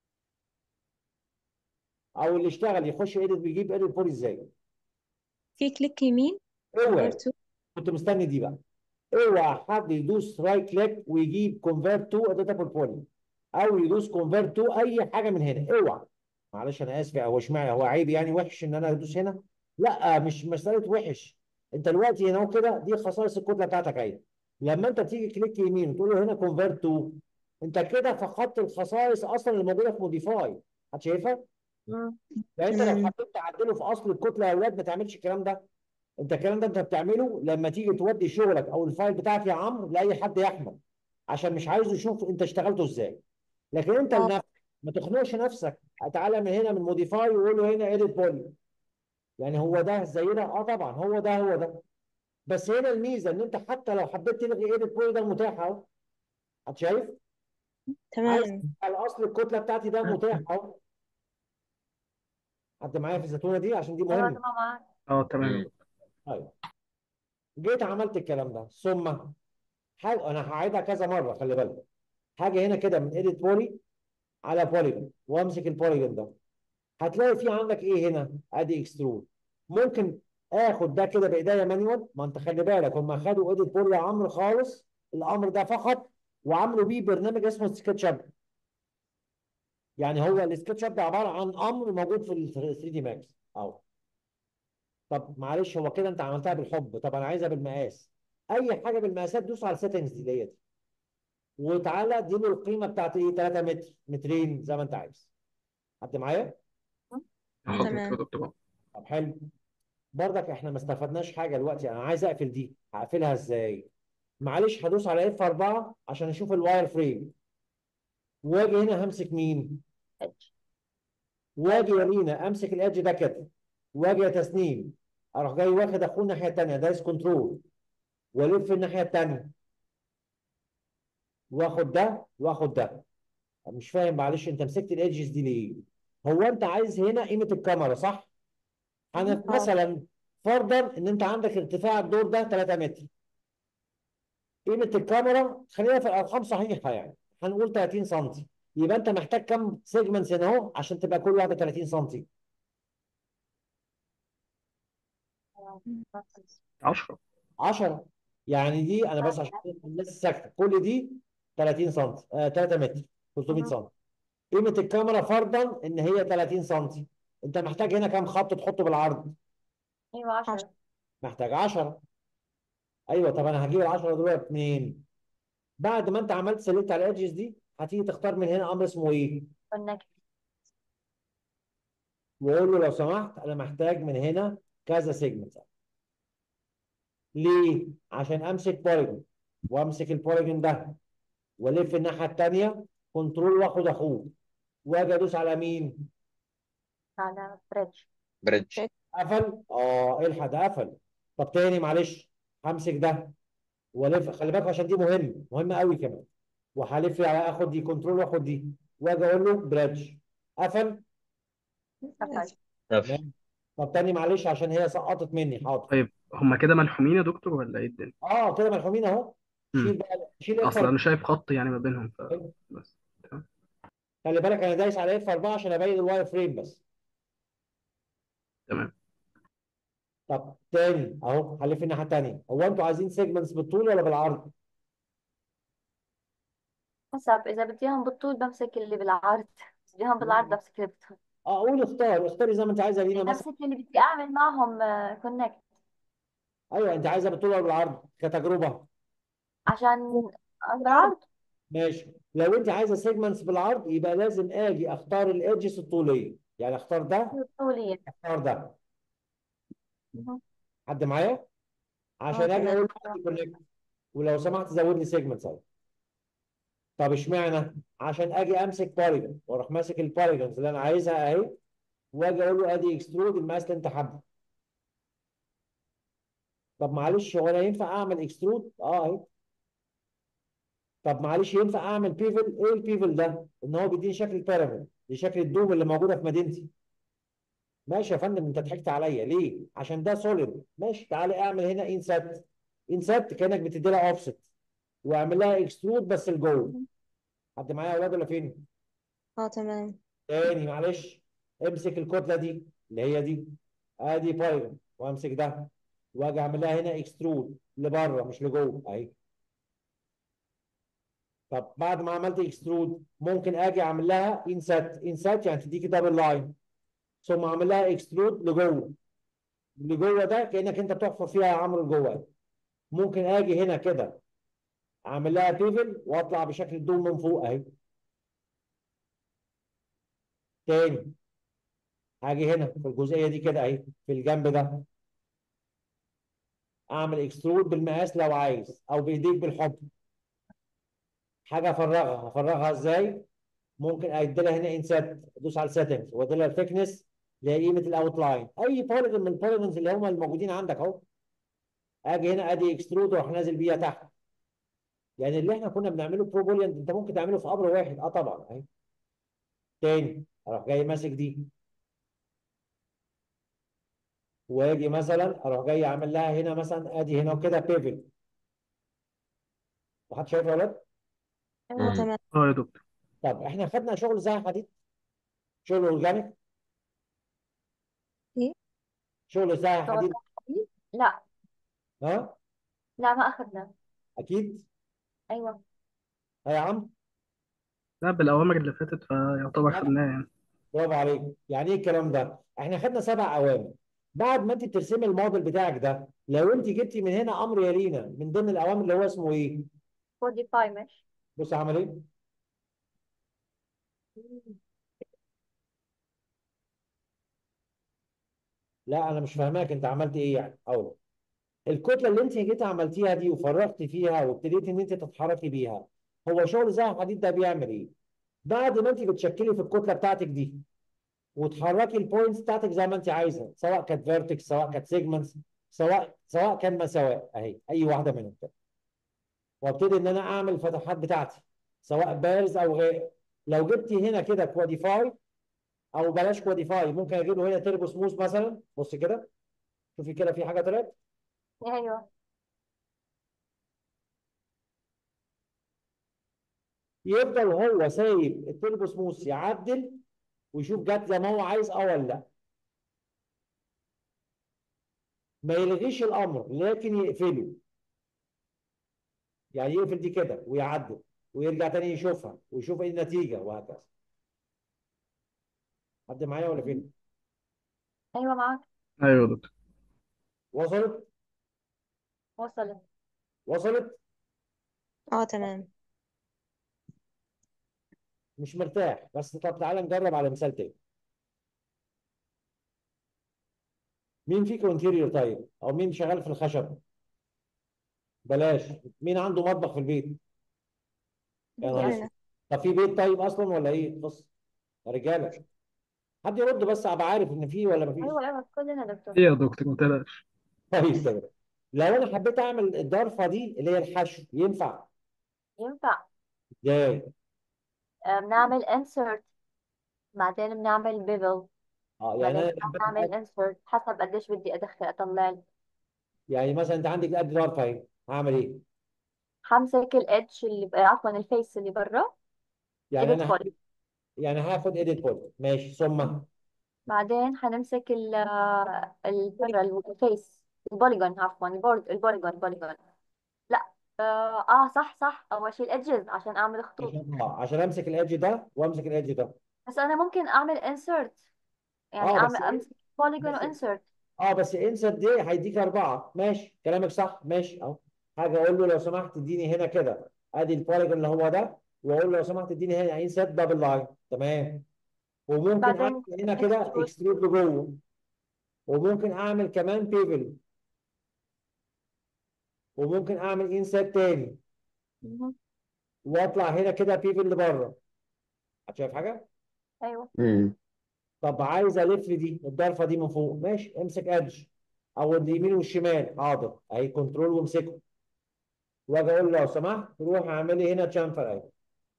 او اللي اشتغل يخش ايديت بيجيب ايديت بولي ازاي في كليك يمين اوعى convert to كنت مستني دي بقى اوعى حد يدوس رايت كليك ويجيب كونفيرت تو اديتابل بولي او يدوس كونفيرت تو اي حاجه من هنا اوعى معلش انا اسف هو اشمعنى هو عيب يعني وحش ان انا ادوس هنا لا مش مساله وحش انت دلوقتي هنا كده دي خصائص الكتله بتاعتك اهي لما انت تيجي كليك يمين وتقول له هنا كونفيرت تو انت كده فقدت الخصائص اصلا اللي موجوده في موديفاي هتشايفها؟ مم. يعني انت لو تمام حبيت تعدله في اصل الكتله يا اولاد ما تعملش الكلام ده انت الكلام ده انت بتعمله لما تيجي تودي شغلك او الفايل بتاعك يا عمرو لاي حد يا احمد عشان مش عايزه يشوف انت اشتغلته ازاي لكن انت اه لنفسك ما تخنقش نفسك تعالى من هنا من موديفاي وقول له هنا اديت بولي يعني هو ده زي ده اه طبعا هو ده هو ده بس هنا الميزه ان انت حتى لو حبيت تلغي اديت بولي ده متاح اهو هتشايف عايز تمام على اصل الكتله بتاعتي ده متاح اهو حد معايا في الزتونه دي عشان دي ايوه مهمه تمام معك اه تمام يا مم. دكتور طيب جيت عملت الكلام ده ثم حاجه انا هعيدها كذا مره خلي بالك حاجه هنا كده من اديت بولي على بوليجون وامسك البوليجون ده هتلاقي في عندك ايه هنا ادي اكسترود ممكن اخد ده كده بايديا مانيوال ما انت خلي بالك هم خدوا اديت بولي يا عمرو خالص الامر ده فقط وعملوا بيه برنامج اسمه سكتش اب يعني هو السكتش اب ده عباره عن امر موجود في ال 3 دي ماكس اهو طب معلش هو كده انت عملتها بالحب طب انا عايزها بالمقاس اي حاجه بالمقاسات دوس على السيتنجز دي ديت وتعالى اديله القيمه بتاعت ايه 3 متر مترين زي ما انت عايز حد معايا حضرتك يا تمام دكتور طب حلو برضك احنا ما استفدناش حاجه دلوقتي انا عايز اقفل دي هقفلها ازاي معلش هدوس على اف 4 عشان اشوف الواير فريم واجي هنا همسك مين واجي يمينة امسك الادج ده كده واجي يا تسنيم اروح جاي واخد اخوه الناحيه الثانيه دايس كنترول والف الناحيه الثانيه واخد ده واخد ده مش فاهم معلش انت مسكت الايدجز دي ليه هو انت عايز هنا قيمه الكاميرا صح انا اه مثلا فرضا ان انت عندك ارتفاع الدور ده 3 متر قيمه الكاميرا خلينا في الارقام صحيحه يعني هنقول 30 سم يبقى انت محتاج كام سيجمنتس هنا اهو عشان تبقى كل واحده 30 سم 10 10 يعني دي انا بس عشان الناس ساكته كل دي 30 سم آه 3 متر 300 سم قيمه الكاميرا فرضا ان هي 30 سم انت محتاج هنا كام خط تحطه بالعرض ايوه 10 محتاج 10 ايوه طب انا هجيب ال 10 دول منين بعد ما انت عملت سيلكت على الادجز دي هتيجي تختار من هنا امر اسمه ايه كونكت واقول له لو سمحت انا محتاج من هنا كذا سيجمنت ليه عشان امسك بوليجون وامسك البوليجون ده والف الناحيه الثانيه كنترول واخد اخوه واجي ادوس على مين على بريدج بريدج قفل اه الحق ده قفل طب تاني معلش همسك ده والف خلي بالك عشان دي مهم مهمه قوي كمان وهلف على اخد دي كنترول واخد دي واجي اقول له بريدج قفل قفل قفل طب تاني معلش عشان هي سقطت مني حاضر طيب هما كده ملحومين يا دكتور ولا ايه الدنيا؟ اه كده ملحومين اهو شيل مم. بقى شيل اف اصل انا شايف خط يعني ما بينهم ف بس تمام خلي بالك انا دايس على اف 4 عشان ابين الواير فريم بس تمام طب تاني اهو هلف الناحيه التانيه هو انتوا عايزين سيجمنتس بالطول ولا بالعرض؟ حسب اذا بديهم بالطول بمسك اللي بالعرض بديهم بالعرض بمسك اللي بالطول اه قول اختار اختاري زي ما انت عايزه لينا مثلا بمسك اللي بدي اعمل معهم كونكت ايوه انت عايزه بالطول ولا بالعرض كتجربه عشان بالعرض ماشي لو انت عايزه سيجمنتس بالعرض يبقى لازم اجي اختار الايدجز الطوليه يعني اختار ده طولية اختار ده مهم. حد معايا عشان اه اجي تمام اقول له كونكت ولو سمحت زود لي سيجمنتس اهي طب اشمعنى عشان اجي امسك بوليجون واروح ماسك البوليجونز اللي انا عايزها اهي واجي اقول له ادي اكسترود المقاس اللي انت حابه طب معلش هو انا ينفع اعمل اكسترود اه اهي طب معلش ينفع اعمل بيفل ايه البيفل ده ان هو بيديني شكل البيراميد دي شكل الدوم اللي موجوده في مدينتي ماشي يا فندم انت ضحكت عليا ليه عشان ده سوليد ماشي تعالى اعمل هنا انسات انسات كانك بتدي لها اوفست واعمل لها اكسترود بس لجوه حد معايا يا اولاد ولا فين اه تمام تاني معلش امسك الكتله دي اللي هي دي ادي بايرن وامسك ده واجي اعمل لها هنا اكسترود لبره مش لجوه اهي طب بعد ما عملت اكسترود ممكن اجي اعمل لها انسات انسات يعني تديكي دبل لاين ثم اعمل لها اكسترود لجوه لجوه ده كانك انت بتحفر فيها يا عمرو لجوه ممكن اجي هنا كده اعمل لها بيفل واطلع بشكل الدوم من فوق اهي تاني هاجي هنا في الجزئيه دي كده اهي في الجنب ده اعمل اكسترود بالمقاس لو عايز او بايديك بالحب حاجه افرغها افرغها ازاي ممكن ادي لها هنا انسات ادوس على السيتنجز وادي لها الثيكنس اللي هي قيمه الاوت لاين اي بوليجون من البوليجونز اللي هم الموجودين عندك اهو اجي هنا ادي اكسترود واروح نازل بيها تحت يعني اللي احنا كنا بنعمله برو بوليانت انت ممكن تعمله في امر واحد اه طبعا اهي تاني اروح جاي ماسك دي واجي مثلا اروح جاي عامل لها هنا مثلا ادي هنا وكده بيفل محدش شايف يا ولاد؟ اه مم. تمام اه يا دكتور طب احنا خدنا شغل زي حديد شغل اورجانيك ايه شغل زي حديد لا ها لا ما اخذنا اكيد ايوه ها يا عم لا بالأوامر اللي فاتت فيعتبر لا خدناه يعني برافو عليك يعني ايه الكلام ده احنا خدنا سبع اوامر بعد ما انت بترسمي الموديل بتاعك ده لو انت جبتي من هنا امر يلينا من ضمن الاوامر اللي هو اسمه ايه موديفاي مش بص عمل ايه لا انا مش فاهماك انت عملت ايه يعني اقول الكتله اللي انت جيتي عملتيها دي وفرغتي فيها وابتديتي ان انت تتحركي بيها هو شغل زي الحديد ده بيعمل ايه بعد ما انت بتشكلي في الكتله بتاعتك دي وتحركي البوينتس بتاعتك زي ما انت عايزه سواء كانت فيرتكس سواء كانت سيجمنتس سواء سواء كان مساواة اهي اي واحده منهم كده وابتدي ان انا اعمل الفتحات بتاعتي سواء بارز او غائق لو جبت هنا كده كواديفاي او بلاش كواديفاي ممكن اجيب له هنا تربو سموث مثلا بص كده شوفي كده في حاجه طلعت ايوه يفضل هو سايب التربو سموث يعدل ويشوف جت زي ما هو عايز اه ولا لا ما يلغيش الامر لكن يقفله يعني يقفل دي كده ويعدل ويرجع تاني يشوفها ويشوف ايه النتيجه وهكذا حد معايا ولا فين ايوه معاك ايوه يا دكتور وصلت وصلت وصلت اه تمام مش مرتاح بس طب تعالى نجرب على مثال تاني مين فيكم انتيريور طيب او مين شغال في الخشب بلاش مين عنده مطبخ في البيت يا نهار اسود انا طب في بيت طيب اصلا ولا ايه بص يا رجاله حد يرد بس ابقى عارف ان في ولا مفيش ايوه ايوه كلنا دكتور ايه يا دكتور ما تقلقش طيب تمام لو انا حبيت اعمل الضرفه دي اللي هي الحشو ينفع ينفع ازاي آه، بنعمل insert بعدين بنعمل bevel اه يعني بعدين انا بنعمل insert حسب قديش بدي ادخل اطلع له. يعني مثلا انت عندك قد ضرفه اهي هعمل ايه همسك الادج اللي ب- عفوا الفيس اللي برا يعني edit انا poly هاخد يعني هاخد ايديت بول ماشي ثم بعدين حنمسك ال ال برا الفيس البوليجون عفوا البورد البوليجون بوليجون لا اه, آه صح صح اول شيء الادجز عشان اعمل خطوط عشان اه عشان امسك الادج ده وامسك الادج ده بس انا ممكن اعمل insert يعني اه بس اعمل ايه امسك بوليجون بس وانسرت اه بس انسر دي هيديك اربعه ماشي كلامك صح ماشي اهو حاجه اقول له لو سمحت اديني هنا كده ادي البوليجون اللي هو ده واقول له لو سمحت اديني هنا انسر دبل لاين تمام وممكن اعمل بعدين هنا كده extrude اكسترود لجوه وممكن اعمل كمان بيفل وممكن اعمل انسر تاني مهم. واطلع هنا كده بيفل لبره شايف حاجه ايوه امم طب عايز الف دي الضرفه دي من فوق ماشي امسك ادج او اليمين والشمال حاضر اهي كنترول وامسكه واجي اقول له لو سمحت روح اعملي هنا تشامفر اهي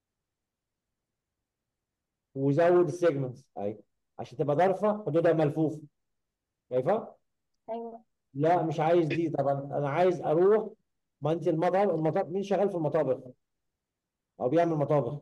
وزود السيجمنتس اهي عشان تبقى ضرفه حدودها ملفوفه شايفه؟ ايوه لا مش عايز دي طبعا انا عايز اروح ما انت المطابخ المطابخ مين شغال في المطابخ او بيعمل مطابخ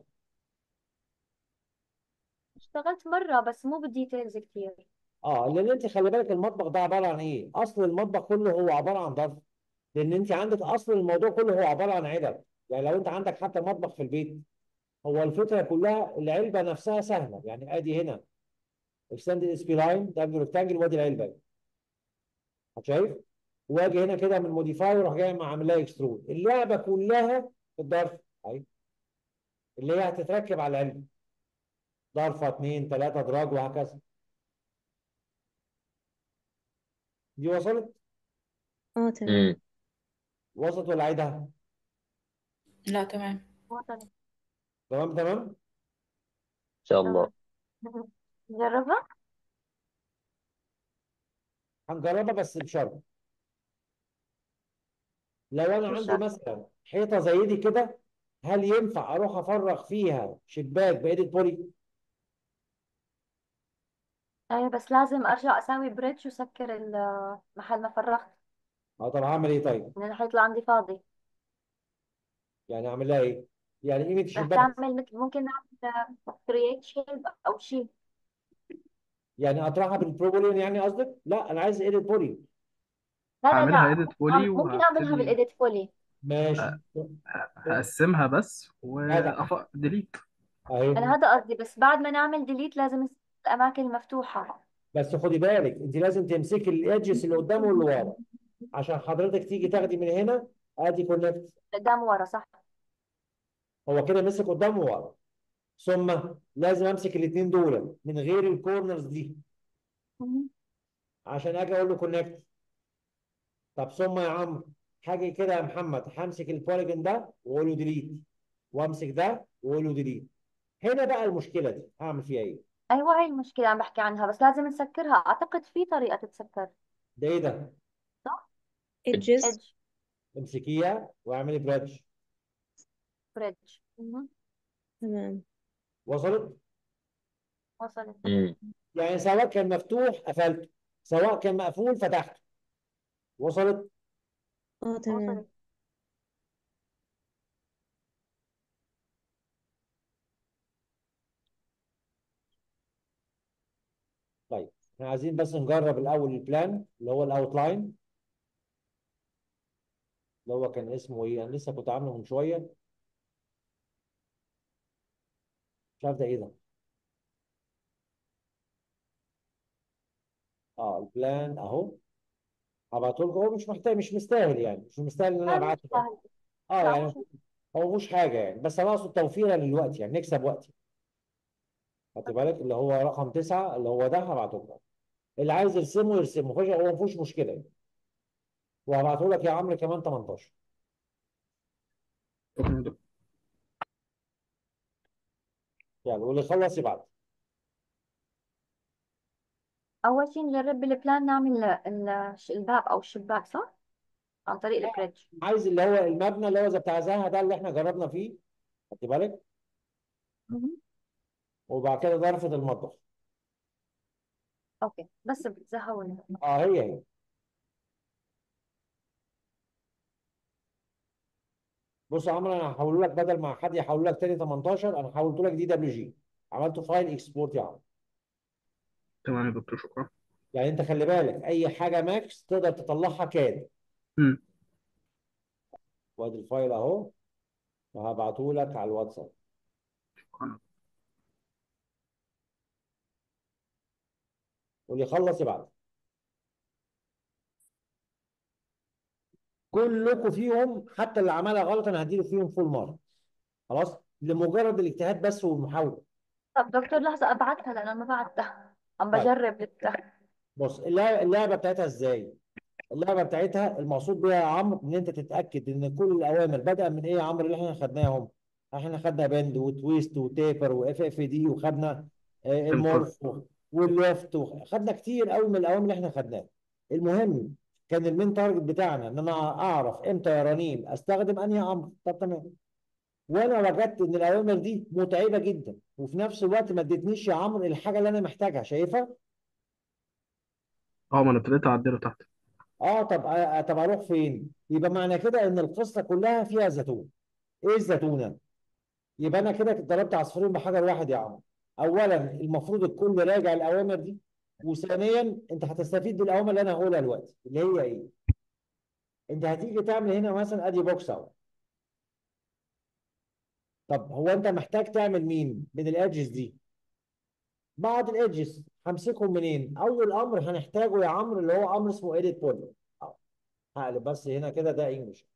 اشتغلت مرة بس مو بالديتيلز كتير اه لان انت خلي بالك المطبخ ده عباره عن ايه؟ اصل المطبخ كله هو عباره عن ضرف لان انت عندك اصل الموضوع كله هو عباره عن علب يعني لو انت عندك حتى مطبخ في البيت هو الفكره كلها العلبه نفسها سهله يعني ادي هنا اكستندد اس بي لاين ده ريكتانجل وادي العلبه شايف؟ واجي هنا كده من موديفاي واروح جاي عامل لها اكسترود اللعبه كلها في الضرف اهي اللي هي هتتركب على العلبه ضرفه اثنين ثلاثه ادراج وهكذا دي وصلت؟ اه تمام امم وصلت ولا عيدها؟ لا تمام وصلت تمام تمام؟ ان شاء الله تمام نجربها هنجربها بس بشرط لو انا شو عندي الشرط مثلا حيطه زي دي كده هل ينفع اروح افرغ فيها شباك بايد البولي؟ ايوه بس لازم ارجع اسوي بريدج وسكر ال- محل ما فرغت اه طب هعمل ايه طيب؟ لانه حيطلع عندي فاضي يعني اعمل لها ايه؟ يعني قيمه رح الشباك تعمل مثل ممكن نعمل كرييت شيب او شيء يعني اطرحها بالبروبولين يعني قصدك؟ لا انا عايز ايد البولي لا لا هعملها لا ايديت بولي ممكن اعملها وهبتدي بالايديت فولي ماشي هقسمها بس جدع وأف ديليت اهي انا هذا قصدي بس بعد ما نعمل ديليت لازم نسيب الاماكن المفتوحة بس خدي بالك انت لازم تمسكي الايدجز اللي قدام واللي ورا عشان حضرتك تيجي تاخدي من هنا ادي كونكت قدام ورا صح هو كده مسك قدام وورا ثم لازم امسك الاثنين دول من غير الكورنرز دي مهم. عشان اجي اقول له كونكت طب ثم يا عم حاجه كده يا محمد همسك البوليجون ده واقول له ديليت وامسك ده واقول له ديليت هنا بقى المشكله دي هعمل فيها ايه؟ ايوه هاي المشكلة عم بحكي عنها بس لازم نسكرها اعتقد في طريقة تتسكر ده ايه ده؟ صح edges ايدج امسكيها واعملي برادج بريدج مهم. تمام وصلت وصلت امم يعني سواء كان مفتوح قفلته سواء كان مقفول فتحته وصلت اه تمام وصلت طيب احنا عايزين بس نجرب الاول البلان اللي هو الاوتلاين اللي هو كان اسمه ايه انا لسه كنت عامله من شويه مش عارف ده ايه ده اه البلان اهو هبعته لكم هو مش محتاج مش مستاهل يعني مش مستاهل ان انا لا مش ابعته ده. سهل اه لا يعني مش هو مش حاجه يعني بس انا اقصد توفيرا للوقت يعني نكسب وقت خدت بالك اللي هو رقم تسعه اللي هو ده هبعته لك اللي عايز يرسمه يرسمه مفيش هو مفيش مشكله يعني وهبعته لك يا عمرو كمان 18 شكرا يا دكتور يعني واللي يخلص يبعت أول شيء نجرب بالبلان نعمل ال- الش- الباب أو الشباك صح؟ عن طريق البريدج عايز اللي هو المبنى اللي هو زي بتاع زها ده اللي احنا جربنا فيه خدت بالك مهم. وبعد كده ضرفة المطبخ أوكي بس بتزهقوني اه هي هي بص يا عمرو انا هحول لك بدل ما حد يحول لك تاني 18 انا حولت لك دي دبليو جي عملته فايل اكسبورت يا عمرو تمام يا دكتور شكرا يعني انت خلي بالك اي حاجه ماكس تقدر تطلعها كاد امم وادي الفايل اهو وهبعته لك على الواتساب شكرا واللي يخلص يبعت كلكم فيهم حتى اللي عملها غلط انا هديله فيهم فول مارك خلاص لمجرد الاجتهاد بس والمحاوله طب دكتور لحظة أبعتها لأن أنا ما بعتها عم طيب بجرب لسه بص اللعبه اللعبه بتاعتها ازاي اللعبه بتاعتها المقصود بيها يا عمرو ان انت تتاكد ان كل الاوامر بدأ من ايه يا عمرو اللي احنا خدناهم احنا خدنا بند وتويست وتيبر واف اف دي وخدنا آه، الكل المورف والليفت خدنا كتير قوي من الاوامر اللي احنا خدناها المهم كان المين تارجت بتاعنا ان انا اعرف امتى يا رنيم استخدم انهي امر طب تمام وانا وجدت ان الاوامر دي متعبه جدا وفي نفس الوقت ما ادتنيش يا عمرو الحاجه اللي انا محتاجها شايفها اه ما انا ابتديت اعدله تحت اه طب آه طب اروح فين يبقى معنى كده ان القصه كلها فيها زيتون ايه الزيتونه يبقى انا كده ضربت عصفورين بحجر واحد يا عم اولا المفروض الكل راجع الاوامر دي وثانيا انت هتستفيد بالاوامر اللي انا هقولها دلوقتي اللي هي ايه انت هتيجي تعمل هنا مثلا ادي بوكس اوت طب هو انت محتاج تعمل مين من الادجز دي بعض الادجز همسكهم منين اول امر هنحتاجه يا عمرو اللي هو امر اسمه edit بولي هقلب بس هنا كده ده انجلش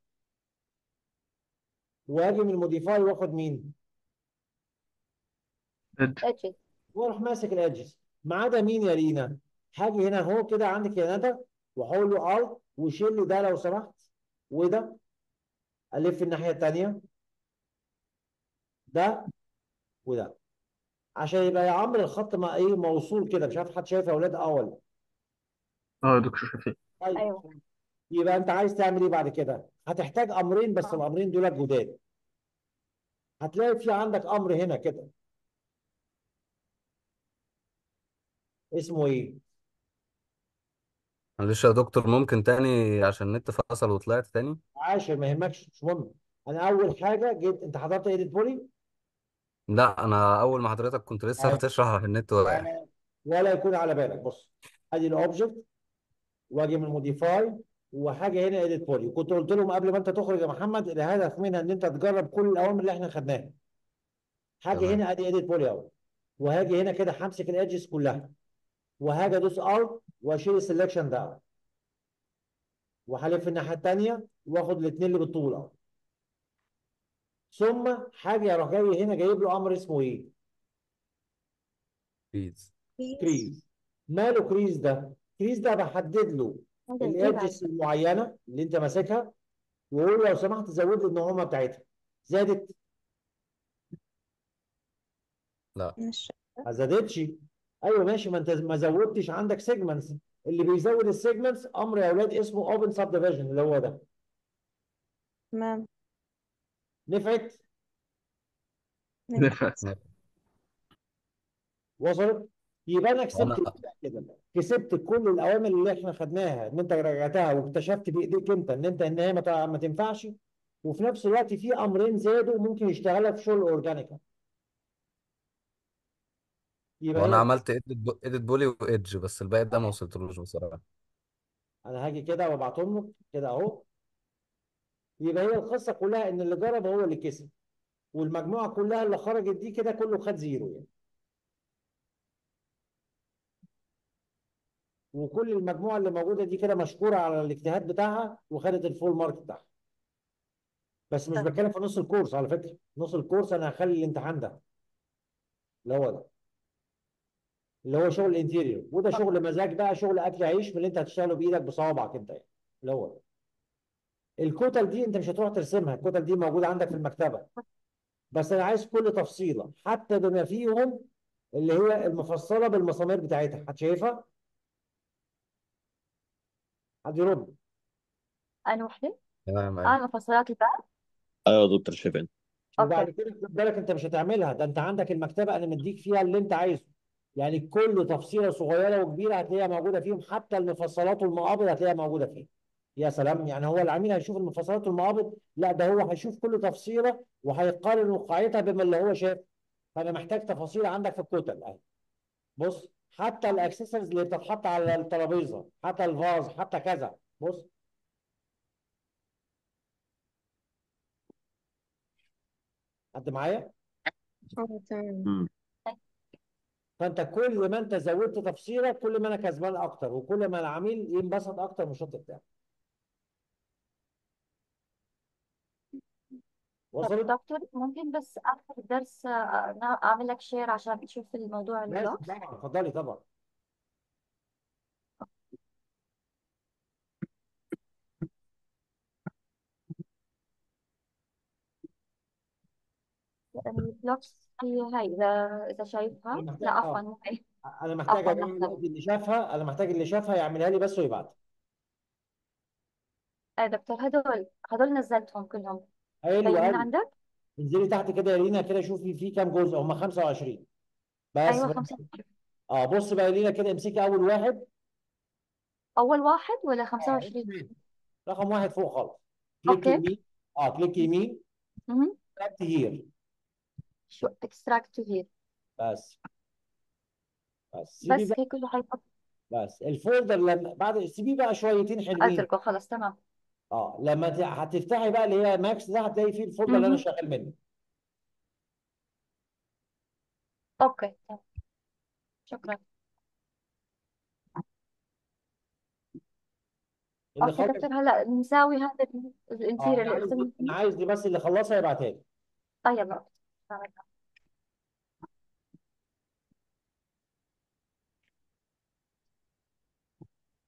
واجي من الموديفاي واخد مين اد اتش واروح ماسك الادجز ما عدا مين يا رينا هاجي هنا اهو كده عندك يا ندى واحول له الت وشيل لي ده لو سمحت وده الف الناحيه الثانيه ده وده عشان يبقى يا عمرو الخط ما ايه موصول كده مش عارف حد شايف يا اولاد اه ولا اه يا دكتور شفيق طيب أيوه يبقى انت عايز تعمل ايه بعد كده هتحتاج امرين بس الامرين دول جداد هتلاقي في عندك امر هنا كده اسمه ايه معلش يا دكتور ممكن تاني عشان النت فصل وطلعت تاني عاشر ما يهمكش مش مهم انا اول حاجه جيت انت حضرت ايديت بولي لا انا اول ما حضرتك كنت لسه عادي. هتشرح النت واقع ولا ولا يكون على بالك بص ادي الاوبجكت واجي من موديفاي وحاجه هنا ايديت بولي وكنت قلت لهم قبل ما انت تخرج يا محمد الهدف منها ان انت تجرب كل الاوامر اللي احنا خدناها حاجه تمام هنا ادي ايديت بولي اهو وهاجي هنا كده همسك الادجز كلها وهاجي ادوس الت واشيل السلكشن ده وهلف الناحيه الثانيه واخد الاثنين اللي بالطول اهو ثم حاجه اروح جاي هنا جايب له امر اسمه ايه؟ بليز كريز ماله كريز ده؟ كريز ده بحدد له هذا الإيه بعد الادجز المعينه اللي انت ماسكها واقول له لو سمحت زود لي النعومه بتاعتها زادت لا مش ما زادتش ايوه ماشي ما انت ما زودتش عندك سيجمنتس اللي بيزود السيجمنتس امر يا اولاد اسمه اوبن سب ديفيجن اللي هو ده تمام نفعت نفس وصلت يبقى انا كسبت وانا كده كسبت كل الاوامر اللي احنا خدناها ان انت رجعتها واكتشفت بايديك انت ان انت ان هي ما تع- ما تنفعش وفي نفس الوقت في امرين زادوا ممكن يشتغلها في شغل اورجانيكا يبقى وانا هي عملت اديت اديت بولي وايدج بس الباقي ده ما وصلتلوش بصراحه انا هاجي كده وابعتهم لك كده اهو يبقى هي القصه كلها ان اللي جرب هو اللي كسب والمجموعه كلها اللي خرجت دي كده كله خد زيرو يعني وكل المجموعه اللي موجوده دي كده مشكوره على الاجتهاد بتاعها وخدت الفول مارك بتاعها بس مش بتكلم في نص الكورس على فكره نص الكورس انا هخلي الامتحان ده اللي هو ده اللي هو شغل الانتيريور وده شغل مزاج بقى شغل اكل عيش من اللي انت هتشتغله بايدك بصوابعك انت يعني اللي هو ده الكتل دي انت مش هتروح ترسمها الكتل دي موجوده عندك في المكتبه بس انا عايز كل تفصيله حتى بما فيهم اللي هي المفصله بالمسامير بتاعتها حد شايفها؟ حد يرد أنا وحدة تمام اه ايوه مفصلات الباب ايوه يا دكتور شايفين وبعد اوكي كده خد بالك انت مش هتعملها ده انت عندك المكتبه انا مديك فيها اللي انت عايزه يعني كل تفصيله صغيره وكبيره هتلاقيها موجوده فيهم حتى المفصلات والمقابض هتلاقيها موجوده فيها يا سلام يعني هو العميل هيشوف المفصلات والمقابض لا ده هو هيشوف كل تفصيله وهيقارن وقعتها بما اللي هو شاف فانا محتاج تفاصيل عندك في الكتل اهي بص حتى الاكسسوارز اللي بتتحط على الترابيزه حتى الفاز حتى كذا بص حد معايا اه تمام امم فانت كل ما انت زودت تفصيله كل ما انا كسبان اكتر وكل ما العميل ينبسط اكتر من الشوط بتاعه طب وصلت دكتور ممكن بس آخر درس آه، أنا أعمل لك شير عشان تشوف الموضوع ماشي البلوكس طبعا اتفضلي طبعا البلوكس هي هاي إذا إذا انا شايفها محتاج لا عفوا اه مو هاي انا محتاج عفوا اجي لحظة دلوقتي اللي شافها انا محتاج اللي شافها يعملها لي بس ويبعت آه دكتور هدول هدول نزلتهم كلهم حلو باينين قوي عندك؟ انزلي تحت كده يا لينا كده شوفي في كام جزء هم 25 بس أيوة بس خمسة اه بص بقى يا لينا كده امسكي اول واحد أول واحد ولا خمسة اه وعشرين؟ رقم واحد فوق خالص كليك أوكي يمين اه كليك يمين مهم. تحت هير شو اكستراكت تو هير بس بس سيبي بس بقى هيك كله حيحط بس الفولدر لما بعد سيبيه بقى شويتين حلوين أتركه خلص تمام اه لما ت- هتفتحي بقى اللي هي ماكس ده هتلاقي فيه الفولدر اللي انا مهم. شغال منه أوكي تمام شكرا اللي أوكي خلص دكتور هلا نساوي هذا اه الانتيريور انا اللي عايز قسمنا انا فيه عايز دي بس اللي خلصها يبعتها لي طيب أوكي.